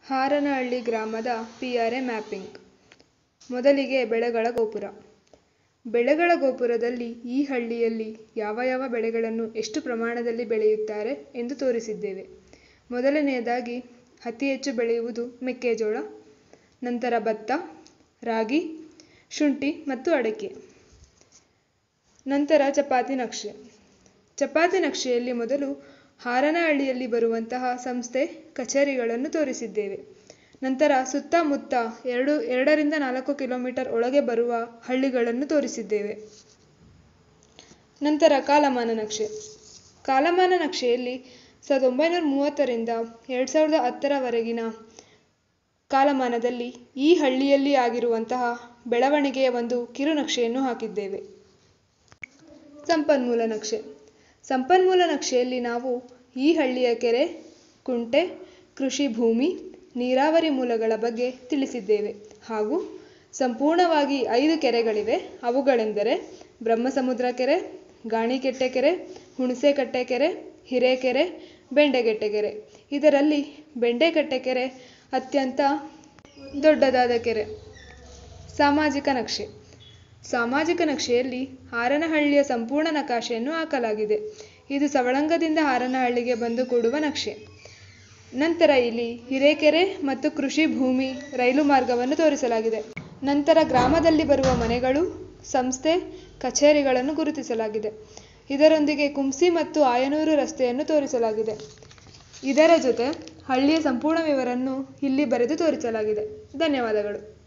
ಹಾರನಹಳ್ಳಿ ಗ್ರಾಮದ P R A mapping ಮೊದಲಿಗೆ ಬೆಳೆಗಳ ಗೋಪುರ ಬೆಳೆಗಳ ಗೋಪುರದಲ್ಲಿ ಈ ಹಳ್ಳಿಯಲ್ಲಿ ಯಾವ ಯಾವ ಬೆಳೆಗಳನ್ನು ಎಷ್ಟು ಪ್ರಮಾಣದಲ್ಲಿ ಬೆಳೆಯುತ್ತಾರೆ ಎಂದು ತೋರಿಸಿದ್ದೇವೆ ಮೊದಲನೆಯದಾಗಿ ಅತಿ ಹೆಚ್ಚು ಬೆಳೆಯುವುದು ಮೆಕ್ಕೆಜೋಳ ನಂತರ ಭತ್ತ ರಾಗಿ ಶುಂಠಿ ಮತ್ತು ಅಡಿಕೆ ನಂತರ ಚಪಾತಿ ನಕ್ಷೆ ಚಪಾತಿ ನಕ್ಷೆಯಲ್ಲಿ ಮೊದಲು ಹಾರನಹಳ್ಳಿಯಲ್ಲಿ ಬರುವಂತಹ ಸಂಸ್ಥೆ ಕಚೇರಿಗಳನ್ನು ತೋರಿಸಿದ್ದೇವೆ ನಂತರ ಸುತ್ತಮುತ್ತ ಎರಡು ಎರಡರಿಂದ ನಾಲ್ಕು ಕಿಲೋಮೀಟರ್ ಒಳಗೆ ಬರುವ ಹಳ್ಳಿಗಳನ್ನು ತೋರಿಸಿದ್ದೇವೆ ನಂತರ ಕಾಲಮಾನ ನಕ್ಷೆ ಕಾಲಮಾನ ನಕ್ಷೆಯಲ್ಲಿ ಸಾವಿರದ ಒಂಬೈನೂರ ಮೂವತ್ತರಿಂದ ಎರಡು ಸಾವಿರದ ಹತ್ತರವರೆಗಿನ ಕಾಲಮಾನದಲ್ಲಿ ಈ ಹಳ್ಳಿಯಲ್ಲಿ ಆಗಿರುವಂತಹ ಬೆಳವಣಿಗೆಯ ಒಂದು ಕಿರುನಕ್ಷೆಯನ್ನು ಹಾಕಿದ್ದೇವೆ ಸಂಪನ್ಮೂಲ ನಕ್ಷೆ ಸಂಪನ್ಮೂಲ ನಕ್ಷೆಯಲ್ಲಿ ನಾವು ಈ ಹಳ್ಳಿಯ ಕೆರೆ ಕುಂಟೆ ಕೃಷಿ ಭೂಮಿ ನೀರಾವರಿ ಮೂಲಗಳ ಬಗ್ಗೆ ತಿಳಿಸಿದ್ದೇವೆ ಹಾಗೂ ಸಂಪೂರ್ಣವಾಗಿ ಐದು ಕೆರೆಗಳಿವೆ ಅವುಗಳೆಂದರೆ ಬ್ರಹ್ಮಸಮುದ್ರ ಕೆರೆ ಗಾಣಿಕೆಟ್ಟೆ ಕೆರೆ ಹುಣಸೆಕಟ್ಟೆ ಕೆರೆ ಹಿರೇಕೆರೆ ಬೆಂಡೆಗೆಟ್ಟೆ ಕೆರೆ ಇದರಲ್ಲಿ ಬೆಂಡೆಕಟ್ಟೆ ಕೆರೆ ಅತ್ಯಂತ ದೊಡ್ಡದಾದ ಕೆರೆ ಸಾಮಾಜಿಕ ನಕ್ಷೆ ಸಾಮಾಜಿಕ ನಕ್ಷೆಯಲ್ಲಿ ಹಾರನಹಳ್ಳಿಯ ಸಂಪೂರ್ಣ ನಕಾಶೆಯನ್ನು ಹಾಕಲಾಗಿದೆ ಇದು ಸವಳಂಗದಿಂದ ಹಾರನಹಳ್ಳಿಗೆ ಬಂದು ಕೂಡುವ ನಕ್ಷೆ ನಂತರ ಇಲ್ಲಿ ಹಿರೇಕೆರೆ ಮತ್ತು ಕೃಷಿ ಭೂಮಿ ರೈಲು ಮಾರ್ಗವನ್ನು ತೋರಿಸಲಾಗಿದೆ ನಂತರ ಗ್ರಾಮದಲ್ಲಿ ಬರುವ ಮನೆಗಳು ಸಂಸ್ಥೆ ಕಚೇರಿಗಳನ್ನು ಗುರುತಿಸಲಾಗಿದೆ ಇದರೊಂದಿಗೆ ಕುಂಸಿ ಮತ್ತು ಆಯನೂರು ರಸ್ತೆಯನ್ನು ತೋರಿಸಲಾಗಿದೆ ಇದರ ಜೊತೆ ಹಳ್ಳಿಯ ಸಂಪೂರ್ಣ ವಿವರನ್ನು ಇಲ್ಲಿ ಬರೆದು ತೋರಿಸಲಾಗಿದೆ ಧನ್ಯವಾದಗಳು